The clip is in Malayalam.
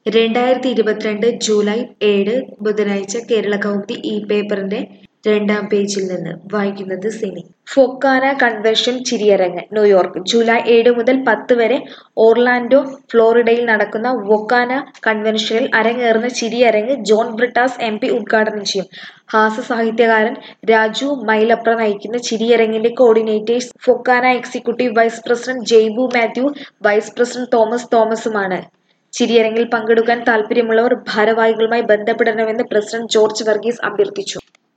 രണ്ടായിരത്തി ഇരുപത്തിരണ്ട് ജൂലൈ ഏഴ് ബുധനാഴ്ച കേരള കൗമുദി ഈ പേപ്പറിന്റെ രണ്ടാം പേജിൽ നിന്ന് വായിക്കുന്നത് സിനി ഫൊക്കാന കൺവെൻഷൻ ചിരിയരങ്ങ് ന്യൂയോർക്ക് ജൂലൈ ഏഴ് മുതൽ പത്ത് വരെ ഓർലാൻഡോ ഫ്ലോറിഡയിൽ നടക്കുന്ന വൊക്കാന കൺവെൻഷനിൽ അരങ്ങേറുന്ന ചിരിയരങ്ങ് ജോൺ ബ്രിട്ടാസ് എം പി ഉദ്ഘാടനം ചെയ്യും ഹാസ്യ സാഹിത്യകാരൻ രാജു മൈലപ്ര നയിക്കുന്ന ചിരിയരങ്ങിന്റെ coordinators FOKANA executive vice president Jaibu Mathew vice president Thomas തോമസുമാണ് ചിരിയരങ്ങിൽ പങ്കെടുക്കാൻ താൽപ്പര്യമുള്ളവർ ഭാരവാഹികളുമായി ബന്ധപ്പെടണമെന്ന് പ്രസിഡന്റ് ജോർജ് വർഗീസ് അഭ്യർത്ഥിച്ചു